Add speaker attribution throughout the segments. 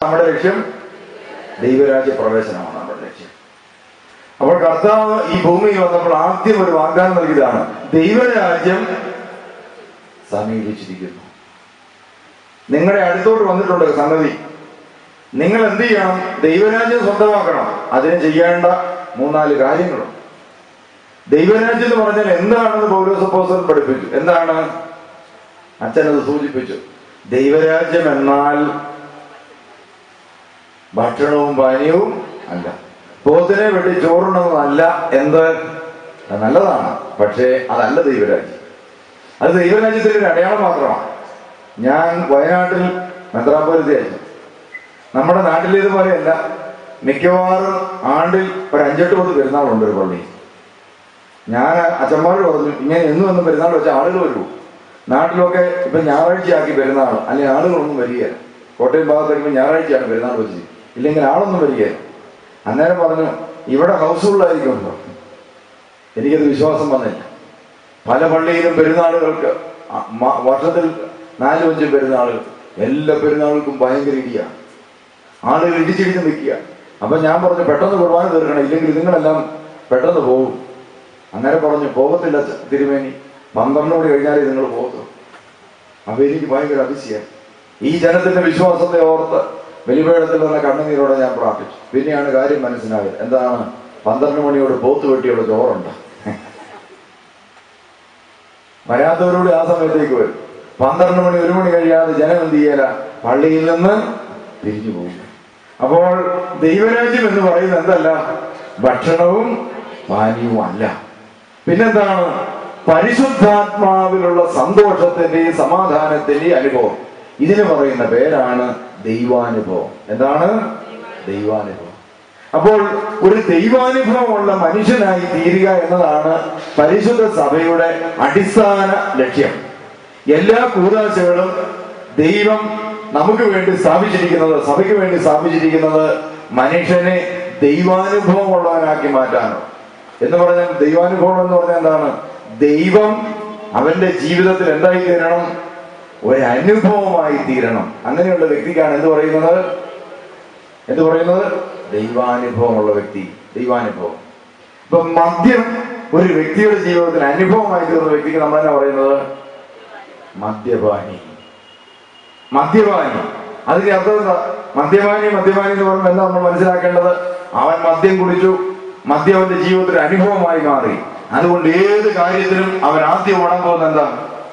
Speaker 1: നമ്മുടെ ലക്ഷ്യം ദൈവരാജ്യ പ്രവേശനമാണ് നമ്മുടെ ലക്ഷ്യം അപ്പോൾ കർത്താവ് ഈ ഭൂമിയിൽ വന്നപ്പോൾ ആദ്യം ഒരു വാഗ്ദാനം നൽകിയതാണ് ദൈവരാജ്യം സമീപിച്ചിരിക്കുന്നു നിങ്ങളുടെ അടുത്തോട്ട് വന്നിട്ടുണ്ട് സംഗതി നിങ്ങൾ എന്ത് ചെയ്യണം ദൈവരാജ്യം സ്വന്തമാക്കണം അതിന് ചെയ്യേണ്ട മൂന്നാല് കാര്യങ്ങളുണ്ട് ദൈവരാജ്യം എന്ന് പറഞ്ഞാൽ എന്താണെന്ന് പൗരസപ്പോസൻ പഠിപ്പിച്ചു എന്താണ് അച്ഛനത് സൂചിപ്പിച്ചു ദൈവരാജ്യം എന്നാൽ ഭക്ഷണവും പാനീയവും അല്ല പോത്തിനെ വെട്ടി ചോറുണ്ടെന്നല്ല എന്ത് അത് നല്ലതാണ് പക്ഷേ അതല്ല ദൈവരാജ്യം അത് ദൈവരാജ്യത്തിന്റെ ഒരു അടയാളം മാത്രമാണ് ഞാൻ വയനാട്ടിൽ മെത്രാപോലിത്തി അയച്ചു നമ്മുടെ നാട്ടിലേതുപോലെയല്ല മിക്കവാറും ആണ്ടിൽ ഒരു അഞ്ചെട്ട് പത്ത് പെരുന്നാളുണ്ട് ഒരു പള്ളി ഞാൻ അച്ഛന്മാർ പറഞ്ഞു ഇങ്ങനെ എന്നും എന്നും പെരുന്നാൾ വെച്ച ആളുകൾ വരൂ നാട്ടിലൊക്കെ ഇപ്പൊ ഞായറാഴ്ചയാക്കി പെരുന്നാൾ അല്ലെങ്കിൽ ആളുകളൊന്നും വരികയില്ല കോട്ടയം ഭാഗത്തേക്ക് ഞായറാഴ്ചയാണ് പെരുന്നാൾ വെച്ച് ഇല്ലെങ്കിൽ ആളൊന്നും വരികയില്ല അന്നേരം പറഞ്ഞു ഇവിടെ ഹൗസ്ഫുള്ളായിരിക്കുമല്ലോ എനിക്കത് വിശ്വാസം വന്നില്ല പല പള്ളിയിലും പെരുന്നാളുകൾക്ക് അ- മ- വർഷത്തിൽ നാലും അഞ്ചും പെരുന്നാളുകൾ എല്ലാ പെരുന്നാളുകൾക്കും ഭയങ്കര ഇടിയാണ് ആളുകൾ ഇടിച്ചിടിച്ച് നിൽക്കുക അപ്പൊ ഞാൻ പറഞ്ഞു പെട്ടെന്ന് കുർബാന തീർക്കണം ഇല്ലെങ്കിൽ നിങ്ങളെല്ലാം പെട്ടെന്ന് പോകും അങ്ങനെ പറഞ്ഞു പോകത്തില്ല അച്ഛ- തിരുമേനി പന്ത്രണ്ട് മണി കഴിഞ്ഞാലേ നിങ്ങൾ പോകത്തുള്ളൂ അപ്പൊ എനിക്ക് ഭയങ്കര അതിശയം ഈ ജനത്തിന്റെ വിശ്വാസത്തെ ഓർത്ത് ബലിപീഠത്തിൽ വന്ന കണ്ണുനീരോടെ ഞാൻ പ്രാർത്ഥിച്ചു പിന്നെയാണ് കാര്യം മനസ്സിലായത് എന്താണ് പന്ത്രണ്ട് മണിയോട് പോത്ത് വെട്ടിയുള്ള ചോറുണ്ട് വരാത്തവരോട് ആ സമയത്തേക്ക് വരും പന്ത്രണ്ട് മണി ഒരു മണി കഴിയാതെ ജനം എന്ത് ചെയ്യല പള്ളിയിൽ നിന്ന് പിരിഞ്ഞു പോകും അപ്പോൾ ദൈവരാജ്യം എന്ന് പറയുന്നത് എന്തല്ല ഭക്ഷണവും പാനീയവും അല്ല പിന്നെന്താണ് പരിശുദ്ധാത്മാവിലുള്ള സന്തോഷത്തിന്റെയും സമാധാനത്തിന്റെയും അനുഭവം ഇതിന് പറയുന്ന പേരാണ് ദൈവാനുഭവം എന്താണ് ദൈവാനുഭവം അപ്പോൾ ഒരു ദൈവാനുഭവമുള്ള മനുഷ്യനായി തീരുക എന്നതാണ് പരിശുദ്ധ സഭയുടെ അടിസ്ഥാന ലക്ഷ്യം എല്ലാ കൂതാശകളും ദൈവം നമുക്ക് വേണ്ടി സ്ഥാപിച്ചിരിക്കുന്നത് സഭയ്ക്ക് വേണ്ടി സ്ഥാപിച്ചിരിക്കുന്നത് മനുഷ്യനെ ദൈവാനുഭവമുള്ളവനാക്കി മാറ്റാനോ എന്ന് പറഞ്ഞാൽ ദൈവാനുഭവം എന്ന് പറഞ്ഞാൽ എന്താണ് ദൈവം അവന്റെ ജീവിതത്തിൽ എന്തായി തീരണം ഒരനുഭവമായി തീരണം അങ്ങനെയുള്ള വ്യക്തിക്കാണ് എന്ത് പറയുന്നത് എന്ത് പറയുന്നത് ദൈവാനുഭവമുള്ള വ്യക്തി ദൈവാനുഭവം ഇപ്പൊ മദ്യം ഒരു വ്യക്തിയുടെ ജീവിതത്തിൽ അനുഭവമായി തീർന്ന വ്യക്തിക്ക് നമ്മൾ എന്നാ പറയുന്നത് മദ്യപാനി മദ്യപാനി അതിന്റെ അർത്ഥം എന്താ മദ്യപാനി മദ്യപാനി എന്ന് പറയുമ്പോൾ എന്താ നമ്മൾ മനസ്സിലാക്കേണ്ടത് അവൻ മദ്യം കുടിച്ചു മദ്യം അവന്റെ ജീവിതത്തിൽ അനുഭവമായി മാറി അതുകൊണ്ട് ഏത് കാര്യത്തിലും അവൻ ആദ്യം ഓടാൻ പോകുന്നത് എന്താ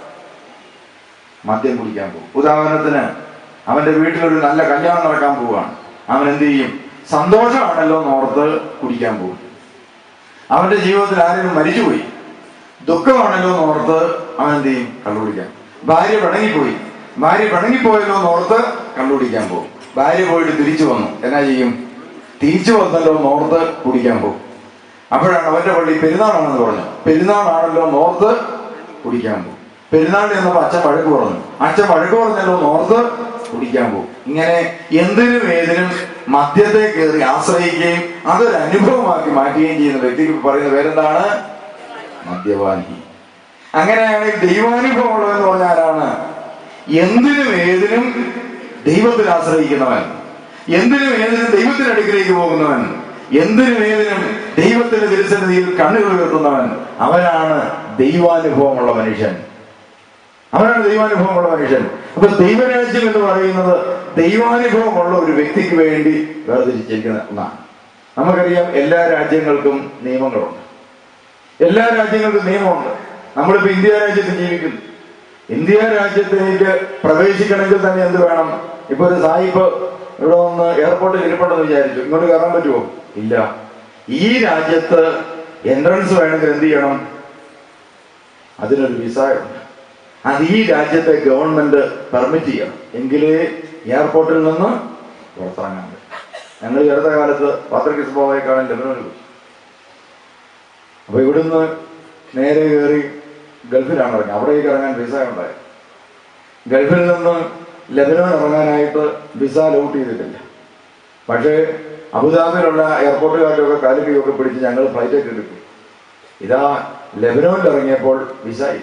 Speaker 1: മദ്യം കുടിക്കാൻ പോകും ഉദാഹരണത്തിന് അവന്റെ വീട്ടിലൊരു നല്ല കല്യാണം നടക്കാൻ പോവുകയാണ് അവൻ എന്ത് ചെയ്യും സന്തോഷമാണല്ലോ എന്നോർത്ത് കുടിക്കാൻ പോകും അവന്റെ ജീവിതത്തിൽ ആരെങ്കിലും മരിച്ചുപോയി ദുഃഖമാണല്ലോ എന്നോർത്ത് അവൻ എന്ത് ചെയ്യും കള്ളുകുടിക്കാൻ ഭാര്യ പിണങ്ങിപ്പോയി ഭാര്യ പിണങ്ങിപ്പോയല്ലോ എന്നോർത്ത് കള്ളുകുടിക്കാൻ പോകും ഭാര്യ പോയിട്ട് തിരിച്ചു വന്നു എന്നാ ചെയ്യും തിരിച്ചു വന്നല്ലോ എന്നോർത്ത് കുടിക്കാൻ പോകും അപ്പോഴാണ് അവന്റെ പള്ളി പെരുന്നാളാണെന്ന് പറഞ്ഞു പെരുന്നാളാണല്ലോ എന്നോർത്ത് കുടിക്കാൻ പോകും പെരുന്നാളിൽ ചെന്നപ്പോ അച്ഛൻ വഴക്ക് പറഞ്ഞു അച്ഛൻ വഴക്ക് പറഞ്ഞല്ലോ എന്നോർത്ത് കുടിക്കാൻ പോകും ഇങ്ങനെ എന്തിനും ഏതിനും മദ്യത്തെ കയറി ആശ്രയിക്കുകയും അതൊരു അനുഭവമാക്കി മാറ്റുകയും ചെയ്യുന്ന വ്യക്തിക്ക് പറയുന്ന പേരെന്താണ് മദ്യപാനി അങ്ങനെയാണെങ്കിൽ ദൈവാനുഭവം എന്ന് പറഞ്ഞാൽ ആരാണ് എന്തിനും ഏതിനും ദൈവത്തിൽ ആശ്രയിക്കുന്നവൻ എന്തിനും ഏതിനും ദൈവത്തിന്റെ അടുക്കിലേക്ക് പോകുന്നവൻ എന്തിനും ഏതിനും ദൈവത്തിന്റെ തിരുസന്നിധിയിൽ കണ്ണുകൾ ഉയർത്തുന്നവൻ അവനാണ് ദൈവാനുഭവമുള്ള മനുഷ്യൻ അവനാണ് ദൈവാനുഭവമുള്ള മനുഷ്യൻ അപ്പൊ ദൈവരാജ്യം എന്ന് പറയുന്നത് ദൈവാനുഭവമുള്ള ഒരു വ്യക്തിക്ക് വേണ്ടി വേർതിരിച്ചിരിക്കുന്ന ഒന്നാണ് നമുക്കറിയാം എല്ലാ രാജ്യങ്ങൾക്കും നിയമങ്ങളുണ്ട് എല്ലാ രാജ്യങ്ങൾക്കും നിയമമുണ്ട് നമ്മളിപ്പോ ഇന്ത്യ രാജ്യത്ത് ജീവിക്കുന്നു ഇന്ത്യ രാജ്യത്തേക്ക് പ്രവേശിക്കണമെങ്കിൽ തന്നെ എന്ത് വേണം ഇപ്പൊ ഒരു സായിപ്പ് ഇവിടെ ഒന്ന് എയർപോർട്ടിൽ ഇരിപ്പുണ്ടെന്ന് വിചാരിച്ചു ഇങ്ങോട്ട് കയറാൻ പറ്റുമോ ഇല്ല ഈ രാജ്യത്ത് എൻട്രൻസ് വേണമെങ്കിൽ എന്ത് ചെയ്യണം അതിനൊരു വിസ ഉണ്ട് അത് ഈ രാജ്യത്തെ ഗവൺമെന്റ് പെർമിറ്റ് ചെയ്യണം എങ്കിലേ എയർപോർട്ടിൽ നിന്ന് പുറത്തിറങ്ങാൻ പറ്റും ഞങ്ങൾ ഈ അടുത്ത കാലത്ത് പത്രക്കിസ് പോവായി കാണാൻ ലെബനോനിൽ പോയി അപ്പൊ ഇവിടുന്ന് നേരെ കയറി ഗൾഫിലാണ് ഇറങ്ങി അവിടേക്ക് ഇറങ്ങാൻ വിസ ഉണ്ടായി ഗൾഫിൽ നിന്ന് ലെബനോൻ ഇറങ്ങാനായിട്ട് വിസ ലൗട്ട് ചെയ്തിട്ടില്ല പക്ഷേ അബുദാബിയിലുള്ള എയർപോർട്ടുകാരിലൊക്കെ കാലിക്കയൊക്കെ പിടിച്ച് ഞങ്ങൾ ഫ്ലൈറ്റൊക്കെ എടുക്കും ഇതാ ലെബനോനിൽ ഇറങ്ങിയപ്പോൾ വിസ ഇല്ല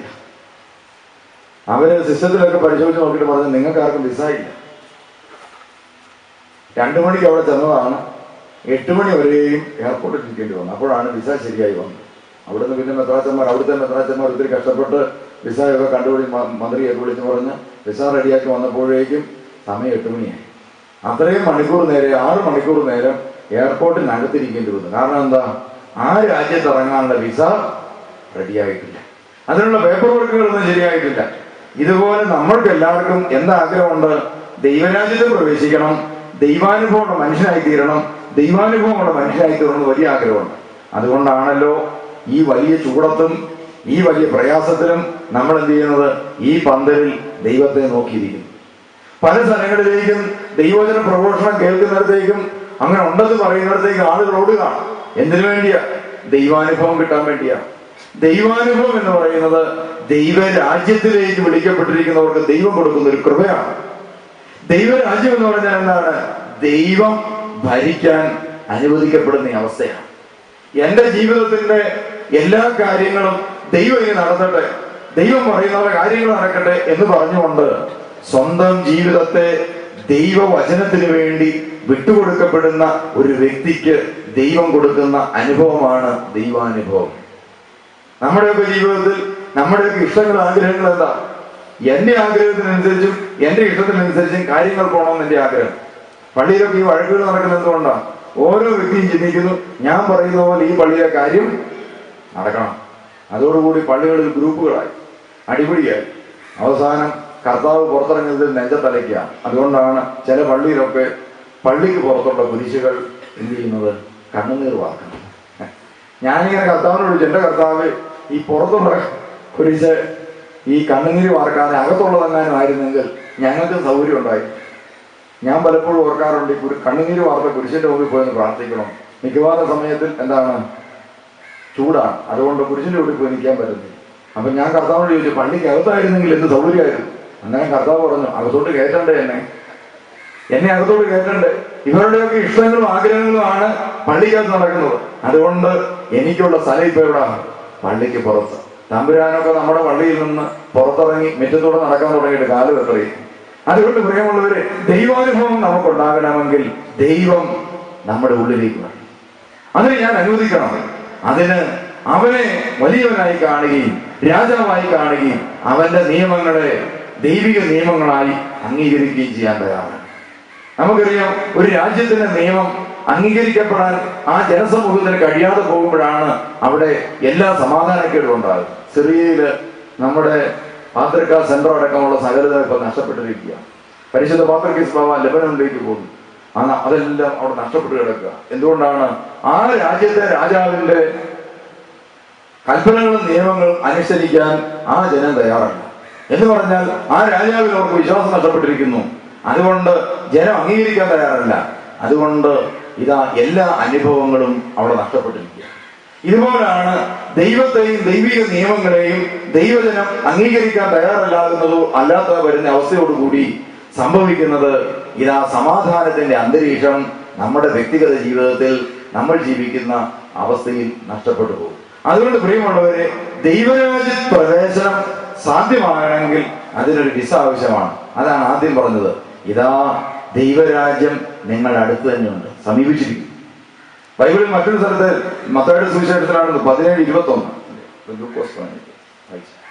Speaker 1: അവര് സിസ്റ്റത്തിലൊക്കെ പരിശോധിച്ച് നോക്കിയിട്ട് പറഞ്ഞു നിങ്ങൾക്ക് ആർക്കും വിസ ഇല്ല രണ്ടു മണിക്ക് അവിടെ ചെന്നതാണ് എട്ട് മണി വരെയും എയർപോർട്ടിൽ ഇരിക്കേണ്ടി വന്നു അപ്പോഴാണ് വിസ ശരിയായി വന്നത് അവിടുന്ന് പിന്നെ മെത്രാച്ചന്മാർ അവിടുത്തെ മെത്രാച്ചന്മാർ ഒത്തിരി കഷ്ടപ്പെട്ട് വിസയൊക്കെ കണ്ടുപിടി മ- മന്ത്രിയൊക്കെ വിളിച്ച് പറഞ്ഞ് വിസ റെഡിയാക്കി വന്നപ്പോഴേക്കും സമയം എട്ട് മണിയായി അത്രയും മണിക്കൂർ നേരം ആറ് മണിക്കൂർ നേരം എയർപോർട്ടിനകത്തിരിക്കേണ്ടി വന്നു കാരണം എന്താ ആ രാജ്യത്ത് ഇറങ്ങാനുള്ള വിസ റെഡിയായിട്ടില്ല അതിനുള്ള പേപ്പർ വർക്കുകളൊന്നും ശരിയായിട്ടില്ല ഇതുപോലെ നമ്മൾക്ക് എല്ലാവർക്കും എന്താഗ്രഹമുണ്ട് ദൈവരാജ്യത്തിൽ പ്രവേശിക്കണം ദൈവാനുഭവമുള്ള മനുഷ്യനായി തീരണം ദൈവാനുഭവമുള്ള മനുഷ്യനായി തീരണം എന്ന് വലിയ ആഗ്രഹമുണ്ട് അതുകൊണ്ടാണല്ലോ ഈ വലിയ ചൂടത്തും ഈ വലിയ പ്രയാസത്തിലും നമ്മൾ എന്ത് ചെയ്യുന്നത് ഈ പന്തലിൽ ദൈവത്തെ നോക്കിയിരിക്കുന്നു പല സ്ഥലങ്ങളിലേക്കും ദൈവജന പ്രഘോഷണം കേൾക്കുന്നിടത്തേക്കും അങ്ങനെ ഉണ്ടെന്ന് പറയുന്നിടത്തേക്ക് ആളുകൾ ഓടുകയാണ് എന്തിനു വേണ്ടിയാ ദൈവാനുഭവം കിട്ടാൻ വേണ്ടിയാ ദൈവാനുഭവം എന്ന് പറയുന്നത് ദൈവരാജ്യത്തിലേക്ക് വിളിക്കപ്പെട്ടിരിക്കുന്നവർക്ക് ദൈവം കൊടുക്കുന്ന ഒരു കൃപയാണ് ദൈവരാജ്യം എന്ന് പറഞ്ഞാൽ എന്താണ് ദൈവം ഭരിക്കാൻ അനുവദിക്കപ്പെടുന്ന ഈ അവസ്ഥയാണ് എന്റെ ജീവിതത്തിന്റെ എല്ലാ കാര്യങ്ങളും ദൈവം ഇനി നടത്തട്ടെ ദൈവം പറയുന്ന കാര്യങ്ങൾ നടക്കട്ടെ എന്ന് പറഞ്ഞുകൊണ്ട് സ്വന്തം ജീവിതത്തെ ദൈവവചനത്തിന് വേണ്ടി വിട്ടുകൊടുക്കപ്പെടുന്ന ഒരു വ്യക്തിക്ക് ദൈവം കൊടുക്കുന്ന അനുഭവമാണ് ദൈവാനുഭവം നമ്മുടെയൊക്കെ ജീവിതത്തിൽ നമ്മുടെയൊക്കെ ഇഷ്ടങ്ങൾ ആഗ്രഹങ്ങൾ എന്താ എന്റെ ആഗ്രഹത്തിനനുസരിച്ചും എന്റെ ഇഷ്ടത്തിനനുസരിച്ചും കാര്യങ്ങൾ പോകണമെന്ന് എന്റെ ആഗ്രഹം പള്ളിയിലൊക്കെ ഈ വഴക്കുകൾ നടക്കുന്നത് എന്തുകൊണ്ടാണ് ഓരോ വ്യക്തിയും ചിന്തിക്കുന്നു ഞാൻ പറയുന്ന പോലെ ഈ പള്ളിയിലെ കാര്യം നടക്കണം അതോടുകൂടി പള്ളികളിൽ ഗ്രൂപ്പുകളായി അടിപിടിയായി അവസാനം കർത്താവ് പുറത്തിറങ്ങിയത് നെഞ്ചത്തലയ്ക്കാണ് അതുകൊണ്ടാണ് ചില പള്ളിയിലൊക്കെ പള്ളിക്ക് പുറത്തുള്ള കുരിശുകൾ എന്ത് ചെയ്യുന്നത് കണ്ണുനീർ വാർക്കണം ഞാനിങ്ങനെ കർത്താവിനോട് ചോദിച്ചു എന്റെ കർത്താവ് ഈ പുറത്തുള്ള കുരിശ് ഈ കണ്ണുനീര് വാർക്കാതെ അകത്തുള്ളതെങ്ങാനും ആയിരുന്നെങ്കിൽ ഞങ്ങൾക്ക് സൗകര്യം ഉണ്ടായി ഞാൻ പലപ്പോഴും ഓർക്കാറുണ്ട് ഈ കുരു- കണ്ണുനീര് വാർത്ത കുരിശിന്റെ മുമ്പിൽ പോയി ഒന്ന് പ്രാർത്ഥിക്കണം മിക്കവാറും സമയത്തിൽ എന്താണ് ചൂടാണ് അതുകൊണ്ട് കുരിശിന്റെ ഉള്ളിൽ പോയി നിൽക്കാൻ പറ്റുന്നില്ല അപ്പൊ ഞാൻ കർത്താവിനോട് ചോദിച്ചു പള്ളിക്ക് അകത്തായിരുന്നെങ്കിൽ എന്ത് സൗകര്യമായിരുന്നു അന്നേരം കർത്താവ് പറഞ്ഞു അകത്തോട്ട് കയറ്റണ്ടേ എന്നെ എന്നെ അകത്തോട്ട് കയറ്റണ്ടേ ഇവരുടെയൊക്കെ ഇഷ്ടങ്ങളും ആഗ്രഹങ്ങളുമാണ് പള്ളിക്കകത്ത് നടക്കുന്നത് അതുകൊണ്ട് എനിക്കുള്ള സ്ഥലം ഇപ്പൊ എവിടെ പള്ളിക്ക് പുറത്ത് തമ്പുരാനൊക്കെ നമ്മുടെ പള്ളിയിൽ നിന്ന് പുറത്തിറങ്ങി മുറ്റത്തൂടെ നടക്കാൻ തുടങ്ങിയിട്ട് കാല് വെത്രയും അതുകൊണ്ട് പ്രിയമുള്ളവര് ദൈവാനുഭവം നമുക്കുണ്ടാകണമെങ്കിൽ ദൈവം നമ്മുടെ ഉള്ളിലേക്ക് വരണം അതിന് ഞാൻ അനുവദിക്കണം അതിന് അവനെ വലിയവനായി കാണുകയും രാജാവായി കാണുകയും അവന്റെ നിയമങ്ങളെ ദൈവിക നിയമങ്ങളായി അംഗീകരിക്കുകയും ചെയ്യാൻ തയ്യാറാണ് നമുക്കറിയാം ഒരു രാജ്യത്തിന്റെ നിയമം അംഗീകരിക്കപ്പെടാൻ ആ ജനസമൂഹത്തിന് കഴിയാതെ പോകുമ്പോഴാണ് അവിടെ എല്ലാ സമാധാനക്കേടും ഉണ്ടാകും സിറിയയില് നമ്മുടെ പാത്രക്ക സെന്റർ അടക്കമുള്ള സകലത ഇപ്പൊ നഷ്ടപ്പെട്ടിരിക്കുക പരിശുദ്ധ പാത്രക്കേസ് ബാബ ലെബനനിലേക്ക് പോകുന്നു ആ ന- അതെല്ലാം അവിടെ നഷ്ടപ്പെട്ട് കിടക്കുക എന്തുകൊണ്ടാണ് ആ രാജ്യത്തെ രാജാവിന്റെ കൽപ്പനകളും നിയമങ്ങളും അനുസരിക്കാൻ ആ ജനം തയ്യാറല്ല എന്ന് പറഞ്ഞാൽ ആ രാജാവിൽ അവർക്ക് വിശ്വാസം നഷ്ടപ്പെട്ടിരിക്കുന്നു അതുകൊണ്ട് ജനം അംഗീകരിക്കാൻ തയ്യാറല്ല അതുകൊണ്ട് ഇതാ എല്ലാ അനുഭവങ്ങളും അവിടെ നഷ്ടപ്പെട്ടിരിക്കുക ഇതുപോലാണ് ദൈവത്തെയും ദൈവിക നിയമങ്ങളെയും ദൈവജനം അംഗീകരിക്കാൻ തയ്യാറല്ലാകുന്നതോ അല്ലാത്ത വരുന്ന അവസ്ഥയോടുകൂടി സംഭവിക്കുന്നത് ഇതാ സമാധാനത്തിന്റെ അന്തരീക്ഷം നമ്മുടെ വ്യക്തിഗത ജീവിതത്തിൽ നമ്മൾ ജീവിക്കുന്ന അവസ്ഥയിൽ നഷ്ടപ്പെട്ടു പോകും അതുകൊണ്ട് പ്രിയമുള്ളവരെ ദൈവരാജ്യ പ്രവേശനം സാധ്യമാകണമെങ്കിൽ അതിനൊരു വിസ ആവശ്യമാണ് അതാണ് ആദ്യം പറഞ്ഞത് ഇതാ ദൈവരാജ്യം നിങ്ങളുടെ അടുത്ത് തന്നെയുണ്ട് സമീപിച്ചിരിക്കും ബൈബിളിൽ മറ്റൊരു സ്ഥലത്ത് മത്തയുടെ സുവിശേഷത്തിലാണ് പതിനേഴ് ഇരുപത്തി ഒന്ന്